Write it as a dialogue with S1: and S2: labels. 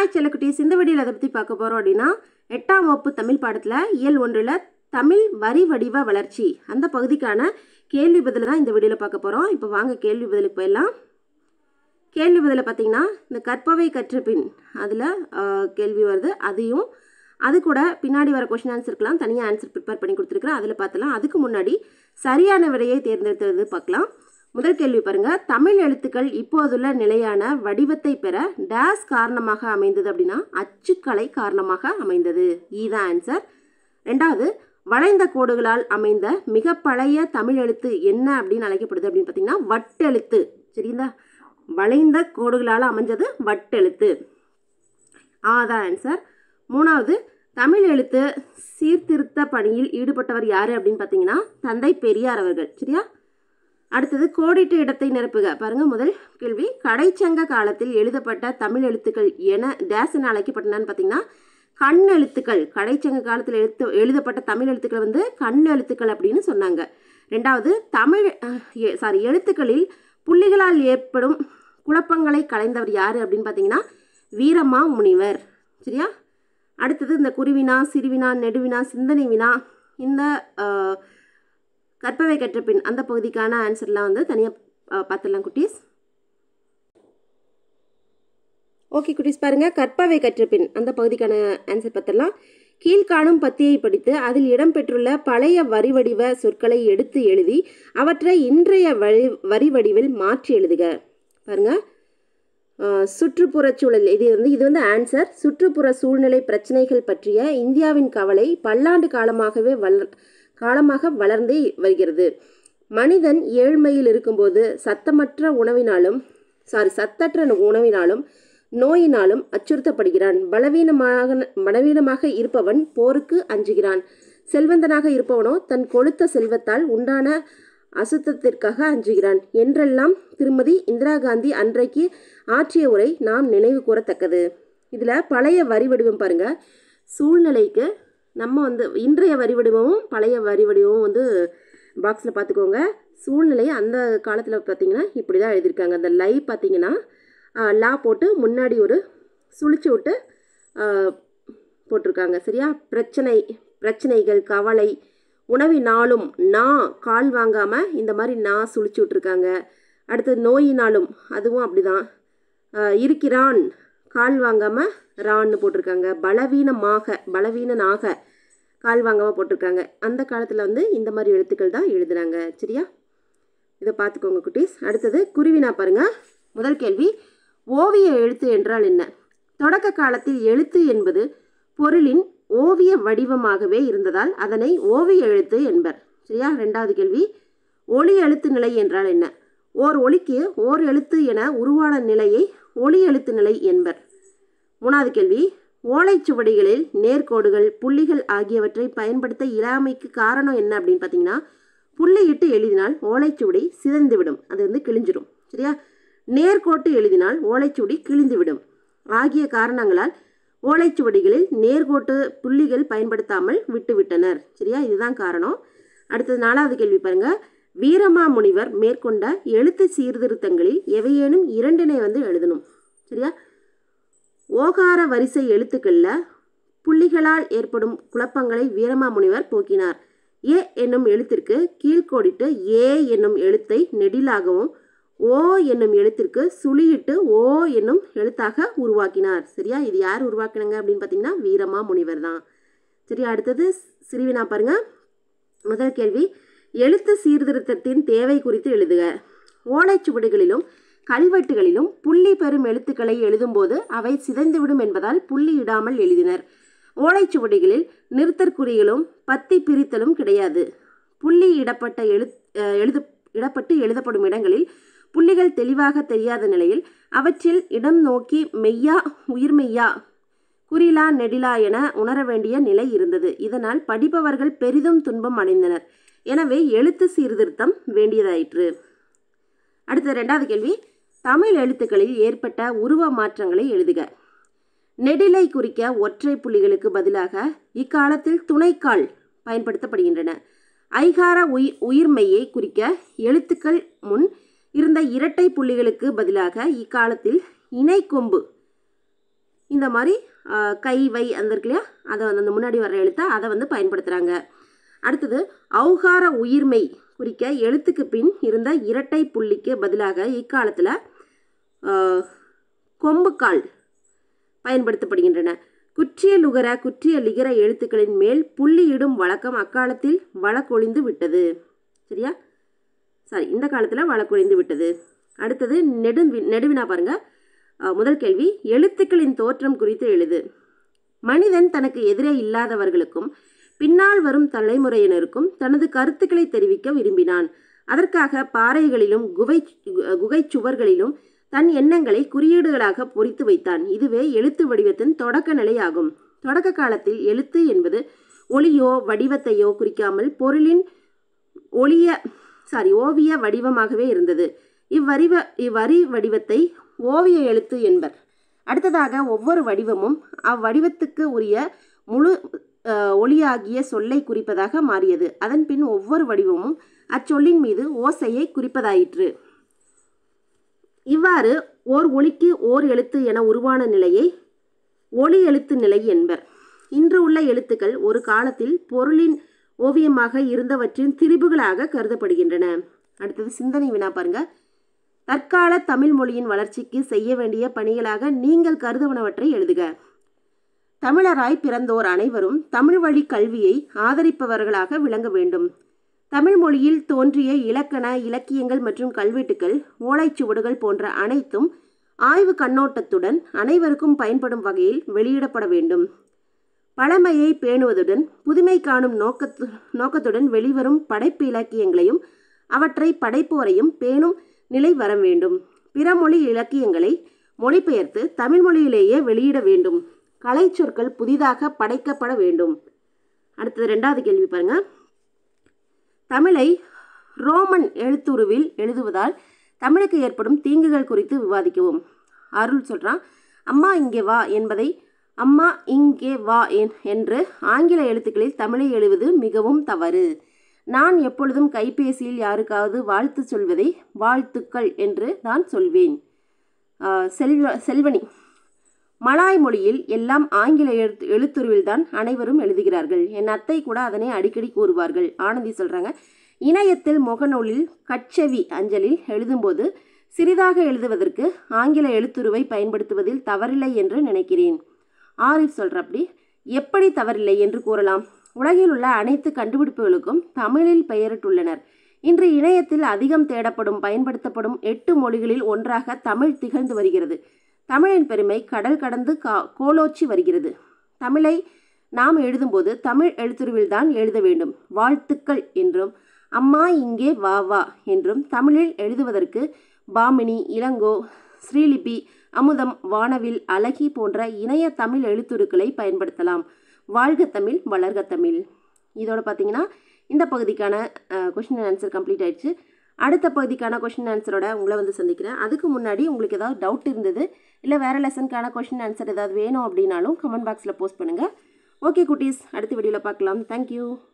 S1: hi செல்லக்குட்டீஸ் இந்த வீடியோவில் அதை பற்றி பார்க்க போகிறோம் அப்படின்னா எட்டாம் வகுப்பு தமிழ் பாடத்தில் இயல் ஒன்றில் தமிழ் வரி வடிவ வளர்ச்சி அந்த பகுதிக்கான கேள்வி பதில் தான் இந்த வீடியோவில் பார்க்க போகிறோம் இப்போ வாங்க கேள்வி பதிலுக்கு போயிடலாம் கேள்வி பதில் பார்த்தீங்கன்னா இந்த கற்பவை கற்ற பின் அதில் கேள்வி வருது அதையும் அது கூட பின்னாடி வர கொஷின் ஆன்சருக்கெலாம் தனியாக ஆன்சர் ப்ரிப்பேர் பண்ணி கொடுத்துருக்குறேன் அதில் பார்த்தலாம் அதுக்கு முன்னாடி சரியான விடையை தேர்ந்தெடுத்தது பார்க்கலாம் முதல் கேள்வி பாருங்க தமிழ் எழுத்துக்கள் இப்போதுள்ள நிலையான வடிவத்தை பெற டேஸ் காரணமாக அமைந்தது அப்படின்னா அச்சுக்கலை காரணமாக அமைந்தது இதுதான் ஆன்சர் ரெண்டாவது வளைந்த கோடுகளால் அமைந்த மிக பழைய தமிழ் எழுத்து என்ன அப்படின்னு அழைக்கப்படுது அப்படின்னு பார்த்தீங்கன்னா வட்டெழுத்து சரிங்களா வளைந்த கோடுகளால் அமைஞ்சது வட்டெழுத்து ஆதான் ஆன்சர் மூணாவது தமிழ் எழுத்து சீர்திருத்த பணியில் ஈடுபட்டவர் யார் அப்படின்னு பார்த்தீங்கன்னா தந்தை பெரியார் அவர்கள் சரியா அடுத்தது கோடிட்ட இடத்தை நிரப்புக பாருங்க முதல் கேள்வி கடைச்சங்க காலத்தில் எழுதப்பட்ட தமிழ் எழுத்துக்கள் என டேஸ் என அழைக்கப்பட்டனன்னு பார்த்தீங்கன்னா கண் எழுத்துக்கள் கடைச்சங்க காலத்தில் எழுத்து எழுதப்பட்ட தமிழ் எழுத்துக்கள் வந்து கண் எழுத்துக்கள் அப்படின்னு சொன்னாங்க ரெண்டாவது தமிழ் சாரி எழுத்துக்களில் புள்ளிகளால் ஏற்படும் குழப்பங்களை கலைந்தவர் யார் அப்படின்னு பார்த்தீங்கன்னா வீரமா முனிவர் சரியா அடுத்தது இந்த குருவினா சிறுவினா நெடுவினா சிந்தனை வினா இந்த கற்பவை கற்ற பின் அந்த பகுதிக்கான ஆன்சர்லாம் வந்து தனியாக பார்த்துடலாம் குட்டீஸ் ஓகே குட்டீஸ் பாருங்கள் கற்பவை கற்ற பின் அந்த பகுதிக்கான ஆன்சர் பார்த்துடலாம் கீழ்காணும் பத்தியை படித்து அதில் இடம்பெற்றுள்ள பழைய வரி வடிவ சொற்களை எடுத்து எழுதி அவற்றை இன்றைய வரி வரி வடிவில் மாற்றி எழுதுக பாருங்கள் சுற்றுப்புற சூழல் இது வந்து இது வந்து ஆன்சர் சுற்றுப்புற சூழ்நிலை பிரச்சனைகள் பற்றிய இந்தியாவின் கவலை பல்லாண்டு காலமாகவே வளர் காலமாக வளர்ந்தே வருகிறது மனிதன் ஏழ்மையில் இருக்கும்போது சத்தமற்ற உணவினாலும் சாரி சத்தற்ற உணவினாலும் நோயினாலும் அச்சுறுத்தப்படுகிறான் பலவீனமாக பலவீனமாக இருப்பவன் போருக்கு அஞ்சுகிறான் செல்வந்தனாக இருப்பவனோ தன் கொளுத்த செல்வத்தால் உண்டான அசுத்தத்திற்காக அஞ்சுகிறான் என்றெல்லாம் திருமதி இந்திரா காந்தி அன்றைக்கு ஆற்றிய உரை நாம் நினைவு கூறத்தக்கது இதில் பழைய வரி வடிவம் பாருங்க சூழ்நிலைக்கு நம்ம வந்து இன்றைய வரி வடிவமும் பழைய வரி வடிவமும் வந்து பாக்ஸில் பார்த்துக்கோங்க சூழ்நிலை அந்த காலத்தில் பார்த்தீங்கன்னா இப்படி தான் எழுதியிருக்காங்க அந்த லை பார்த்தீங்கன்னா லா போட்டு முன்னாடி ஒரு சுழிச்சு விட்டு போட்டிருக்காங்க சரியா பிரச்சனை பிரச்சனைகள் கவலை உணவினாலும் நா கால் வாங்காமல் இந்த மாதிரி நா சுழிச்சு விட்ருக்காங்க அடுத்தது நோயினாலும் அதுவும் அப்படி தான் இருக்கிறான் கால் வாங்காமல் ரான்னு போட்டிருக்காங்க பலவீனமாக பலவீனனாக கால் வாங்காமல் போட்டிருக்காங்க அந்த காலத்தில் வந்து இந்த மாதிரி எழுத்துக்கள் தான் எழுதுனாங்க சரியா இதை பார்த்துக்கோங்க குட்டீஸ் அடுத்தது குருவினா பாருங்கள் முதல் கேள்வி ஓவிய எழுத்து என்றால் என்ன தொடக்க காலத்தில் எழுத்து என்பது பொருளின் ஓவிய வடிவமாகவே இருந்ததால் அதனை ஓவிய எழுத்து என்பர் சரியா ரெண்டாவது கேள்வி ஒளி எழுத்து நிலை என்றால் என்ன ஓர் ஒளிக்கு ஓர் எழுத்து என உருவான நிலையை ஒளி எழுத்து நிலை என்பர் மூணாவது கேள்வி ஓலைச்சுவடிகளில் நேர்கோடுகள் புள்ளிகள் ஆகியவற்றை பயன்படுத்த இயலாமைக்கு காரணம் என்ன அப்படின்னு பார்த்தீங்கன்னா புள்ளியிட்டு எழுதினால் ஓலைச்சுவடி சிதைந்துவிடும் அது வந்து கிழிஞ்சிடும் சரியா நேர்கோட்டு எழுதினால் ஓலைச்சுவடி கிழிந்துவிடும் ஆகிய காரணங்களால் ஓலைச்சுவடிகளில் நேர்கோட்டு புள்ளிகள் பயன்படுத்தாமல் விட்டுவிட்டனர் சரியா இதுதான் காரணம் அடுத்தது நாலாவது கேள்வி பாருங்க வீரமா முனிவர் மேற்கொண்ட எழுத்து சீர்திருத்தங்களில் எவையேனும் இரண்டினை வந்து எழுதணும் சரியா ஓகார வரிசை எழுத்துக்களில் புள்ளிகளால் ஏற்படும் குழப்பங்களை வீரமா முனிவர் போக்கினார் ஏ என்னும் எழுத்திற்கு கீழ்கோடிட்டு ஏ என்னும் எழுத்தை நெடிலாகவும் ஓ என்னும் எழுத்திற்கு சுழியிட்டு ஓ என்னும் எழுத்தாக உருவாக்கினார் சரியா இது யார் உருவாக்கினாங்க அப்படின்னு பார்த்தீங்கன்னா வீரமா முனிவர் தான் சரியா அடுத்தது சிறுவினா பாருங்க முதல் கேள்வி எழுத்து சீர்திருத்தத்தின் தேவை குறித்து எழுதுக ஓலைச்சுவடிகளிலும் கல்வெட்டுகளிலும் புள்ளி பெறும் எழுத்துக்களை எழுதும்போது அவை சிதைந்துவிடும் என்பதால் புள்ளி இடாமல் எழுதினர் ஓலைச்சுவடிகளில் நிறுத்தற்குறிகளும் பத்தி பிரித்தலும் கிடையாது புள்ளி இடப்பட்ட எழு எழுது இடப்பட்டு எழுதப்படும் இடங்களில் புள்ளிகள் தெளிவாக தெரியாத நிலையில் அவற்றில் இடம் நோக்கி மெய்யா உயிர்மெய்யா குறிலா நெடிலா என உணர வேண்டிய நிலை இருந்தது இதனால் படிப்பவர்கள் பெரிதும் துன்பம் அடைந்தனர் எனவே எழுத்து சீர்திருத்தம் வேண்டியதாயிற்று அடுத்த ரெண்டாவது கேள்வி தமிழ் எழுத்துக்களில் ஏற்பட்ட உருவ மாற்றங்களை எழுதுக நெடிலை குறிக்க ஒற்றை புள்ளிகளுக்கு பதிலாக இக்காலத்தில் துணைக்கால் பயன்படுத்தப்படுகின்றன ஐகார உயி உயிர்மெய்யை குறிக்க எழுத்துக்கள் முன் இருந்த இரட்டை புள்ளிகளுக்கு பதிலாக இக்காலத்தில் இணைக்கொம்பு இந்த மாதிரி ஆஹ், கை வை அந்த இருக்கு இல்லையா அதை வந்து அந்த முன்னாடி வர்ற எழுத்தை அதை வந்து பயன்படுத்துகிறாங்க அடுத்தது ஔகார உயிர்மை குறிக்க எழுத்துக்கு பின் இருந்த இரட்டை புள்ளிக்கு பதிலாக இக்காலத்தில் கொம்புக்கால் பயன்படுத்தப்படுகின்றன குற்றிய லுகர குற்றிய லிகர எழுத்துக்களின் மேல் புள்ளியிடும் வழக்கம் அக்காலத்தில் வழக்கொழிந்து விட்டது சரியா சாரி இந்த காலத்தில் வழக்கொழிந்து விட்டது அடுத்தது நெடு நெடுவினா பாருங்க அஹ், முதல் கேள்வி எழுத்துக்களின் தோற்றம் குறித்து எழுது மனிதன் தனக்கு எதிரே இல்லாதவர்களுக்கும் பின்னால் வரும் தலைமுறையினருக்கும் தனது கருத்துக்களை தெரிவிக்க விரும்பினான் அதற்காக பாறைகளிலும் குகை குகைச் சுவர்களிலும் தன் எண்ணங்களை குறியீடுகளாக பொறித்து வைத்தான் இதுவே எழுத்து வடிவத்தின் தொடக்க நிலையாகும் தொடக்க காலத்தில் எழுத்து என்பது ஒளியோ வடிவத்தையோ குறிக்காமல் பொருளின் ஒளிய சாரி ஓவிய வடிவமாகவே இருந்தது இவ்வறிவ இவ்வரி வடிவத்தை ஓவிய எழுத்து என்பர் அடுத்ததாக ஒவ்வொரு வடிவமும் அவ்வடிவத்துக்கு உரிய முழு அஹ், ஒளியாகிய சொல்லை குறிப்பதாக மாறியது அதன் பின் ஒவ்வொரு வடிவமும் அச்சொல்லின் மீது ஓசையை குறிப்பதாயிற்று இவ்வாறு ஓர் ஒளிக்கு ஓர் எழுத்து என உருவான நிலையை ஒளி எழுத்து நிலை என்பர் இன்று உள்ள எழுத்துக்கள் ஒரு காலத்தில் பொருளின் ஓவியமாக இருந்தவற்றின் திரிபுகளாக கருதப்படுகின்றன அடுத்தது சிந்தனை வினா பாருங்க தற்கால தமிழ் மொழியின் வளர்ச்சிக்கு செய்ய வேண்டிய பணிகளாக நீங்கள் கருதுவனவற்றை எழுதுக தமிழராய் பிறந்தோர் அனைவரும் தமிழ் வழி கல்வியை ஆதரிப்பவர்களாக விளங்க வேண்டும் தமிழ் மொழியில் தோன்றிய இலக்கண இலக்கியங்கள் மற்றும் கல்வெட்டுக்கள் ஓலைச்சுவடுகள் போன்ற அனைத்தும் ஆய்வு கண்ணோட்டத்துடன் அனைவருக்கும் பயன்படும் வகையில் வெளியிடப்பட வேண்டும் பழமையை பேணுவதுடன் புதுமை காணும் நோக்கத்து நோக்கத்துடன் வெளிவரும் படைப்பு இலக்கியங்களையும் அவற்றை படைப்போரையும் பேணும் நிலை வர வேண்டும் பிற மொழி இலக்கியங்களை மொழிபெயர்த்து தமிழ் மொழியிலேயே வெளியிட வேண்டும் கலை சொற்கள் புதிதாக படைக்கப்பட வேண்டும் அடுத்தது ரெண்டாவது கேள்வி பாருங்க தமிழை ரோமன் எழுத்துருவில் எழுதுவதால் தமிழுக்கு ஏற்படும் தீங்குகள் குறித்து விவாதிக்கவும் அருள் சொல்கிறான் அம்மா இங்கே வா என்பதை அம்மா இங்கே வா என்- என்று ஆங்கில எழுத்துக்களில் தமிழை எழுதுவது மிகவும் தவறு நான் எப்பொழுதும் கைபேசியில் யாருக்காவது வாழ்த்து சொல்வதை வாழ்த்துக்கள் என்று தான் சொல்வேன் ஆஹ் செல்வ செல்வனி மலாய் மொழியில் எல்லாம் ஆங்கில எழுத்து எழுத்துருவில்தான் அனைவரும் எழுதுகிறார்கள் என் அத்தை கூட அதனை அடிக்கடி கூறுவார்கள் ஆனந்தி சொல்கிறாங்க இணையத்தில் முகநூலில் கட்செவி அஞ்சலில் எழுதும்போது சிறிதாக எழுதுவதற்கு ஆங்கில எழுத்துருவை பயன்படுத்துவதில் தவறில்லை என்று நினைக்கிறேன் ஆரிஃப் சொல்கிறப்படி எப்படி தவறில்லை என்று கூறலாம் உலகில் உள்ள அனைத்து கண்டுபிடிப்புகளுக்கும் தமிழில் பெயரிட்டுள்ளனர் இன்று இணையத்தில் அதிகம் தேடப்படும் பயன்படுத்தப்படும் எட்டு மொழிகளில் ஒன்றாக தமிழ் திகழ்ந்து வருகிறது தமிழின் பெருமை கடல் கடந்து கா கோலோச்சி வருகிறது தமிழை நாம் எழுதும்போது தமிழ் எழுத்துருவில்தான் எழுத வேண்டும் வாழ்த்துக்கள் என்றும் அம்மா இங்கே வா வா என்றும் தமிழில் எழுதுவதற்கு பாமினி இளங்கோ ஸ்ரீலிபி அமுதம் வானவில் அழகி போன்ற இணைய தமிழ் எழுத்துருக்களை பயன்படுத்தலாம் வாழ்க தமிழ் வளர்க தமிழ் இதோட பார்த்தீங்கன்னா இந்த பகுதிக்கான கொஷின் ஆன்சர் கம்ப்ளீட் ஆயிடுச்சு அடுத்த பகுதிக்கான கொஷின் ஆன்சரோட உங்களை வந்து சந்திக்கிறேன் அதுக்கு முன்னாடி உங்களுக்கு ஏதாவது டவுட் இருந்தது இல்லை வேறு லெசனுக்கான கொஷின் ஆன்சர் ஏதாவது வேணும் அப்படின்னாலும் கமெண்ட் பாக்ஸில் போஸ்ட் பண்ணுங்கள் ஓகே குட்டீஸ் அடுத்த வீடியோவில் பார்க்கலாம் தேங்க்யூ